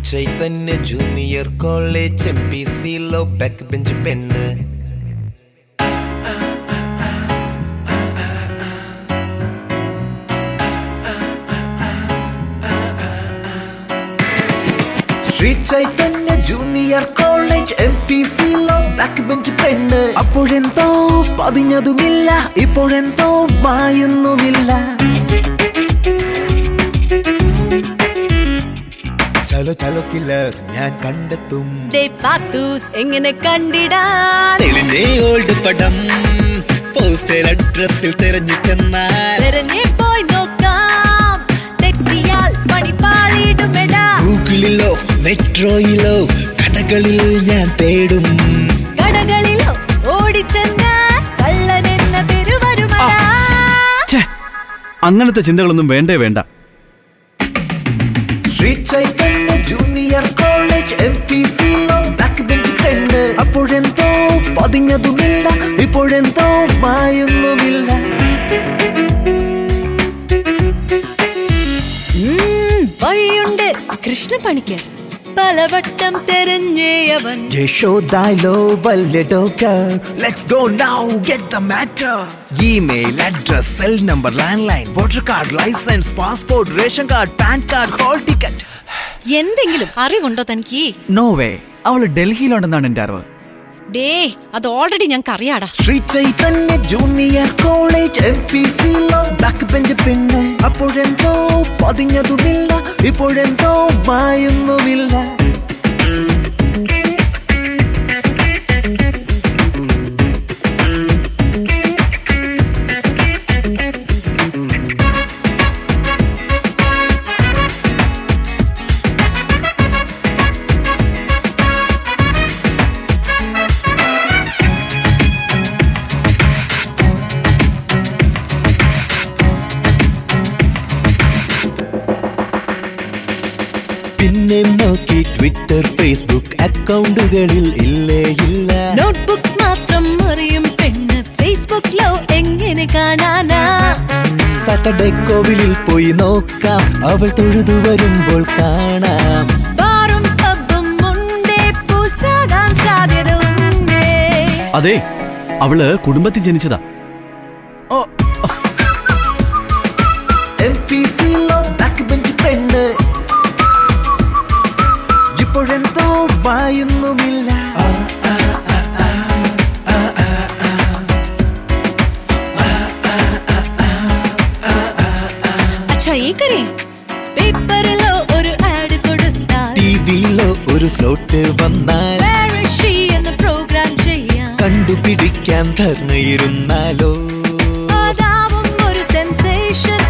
Chaitanya junior college M P C ലോ back bench പെണ്ണ് Sri Chaitanya junior college M P C ലോ back bench പെണ്ണ് അപ്പോഴെന്തോ പതിഞ്ഞതുമില്ല ഇപ്പോഴെന്തോ മായുന്നുമില്ല ചലോ ചലോ കില്ലർ ഞാൻ കണ്ടെത്തും ഡേ ഫാത്തൂസ് എങ്ങനെ കണ്ടിടാൻ തെളിഞ്ഞേ ഓൾഡ് പടം പോസ്റ്റർ അഡ്രസ്സിൽ തെരഞ്ഞു ചെന്നാൽ തെരഞ്ഞേ പോയി നോക്കാം തെറ്റിയാൽ പണി പാളിയിടുമെടാ ഗൂഗിളിലോ മെട്രോയിലോ കടകളിൽ ഞാൻ തേടും കടകളിലോ ഓടിച്ചെന്ന കള്ളനെന്ന പേര് വരുമടാ ഛേ അങ്ങനത്തെ ചിന്തകളൊന്നും വേണ്ടേ വേണ്ട Sri Chaitanya junior college M P C ലോ ബാക്ക് ബെഞ്ച് പെണ്ണ് അപ്പോഴെന്തോ പതിഞ്ഞതുമില്ല ഇപ്പോഴെന്തോ മായുന്നുമില്ല ഉം, വഴിയുണ്ട് കൃഷ്ണ പണിക്ക് പലവട്ടം തെരഞ്ഞേയവൻ യശോദായിലോ വലിയ doctor let's go now get the matter email address cell number land line voter card licence passport ration card PAN card hall ticket എന്തെങ്കിലും അറിവുണ്ടോ തനിക്ക് നോ വേ അവള് ഡൽഹിയിലുണ്ടെന്നാണ് എന്റെ അറിവ് ഡേ അത് ഓൾറെഡി ഞങ്ങൾക്ക് അറിയാടാ Sri Chaitanya junior college M P C ലോ ബാക്ക് ബെഞ്ച് പിന്നെ അപ്പോഴെന്തോ പതിഞ്ഞതുമില്ല ഇപ്പോഴെന്തോ മായുന്നുമില്ല പിന്നെ നോക്കി ട്വിറ്റർ ഫേസ്ബുക്ക് അക്കൗണ്ടുകളിൽ ഇല്ലേ ഇല്ല നോട്ട്ബുക്ക് മാത്രം അറിയും പെണ്ണ് ഫേസ്ബുക്കിലോ എങ്ങനെ കാണാനാ സാറ്റർഡേ കോവിലിൽ പോയി നോക്കാം അവൾ തൊഴുതു വരുമ്പോൾ കാണാം ബാറും പബ്ബും ഉണ്ടേ പൂസാകാൻ സാധ്യത ഉണ്ടേ അതെ അവള് കുടുംബത്തിൽ ജനിച്ചതാ ഓ എം പി സി ലോ ബാക്ക് ബെഞ്ച് പെണ്ണ് ഇപ്പോഴെന്തോ വായുന്നുമില്ല അച്ഛാ ഈ കരേ പേപ്പറിലോ ഒരു ആഡ് കൊടുത്താൽ ടിവിയിലോ ഒരു സ്ലോട്ട് വന്നാൽ Where is she എന്ന പ്രോഗ്രാം ചെയ്യാം കണ്ടുപിടിക്കാൻ ധർണയിരുന്നാലോ അതാവും ഒരു സെൻസേഷൻ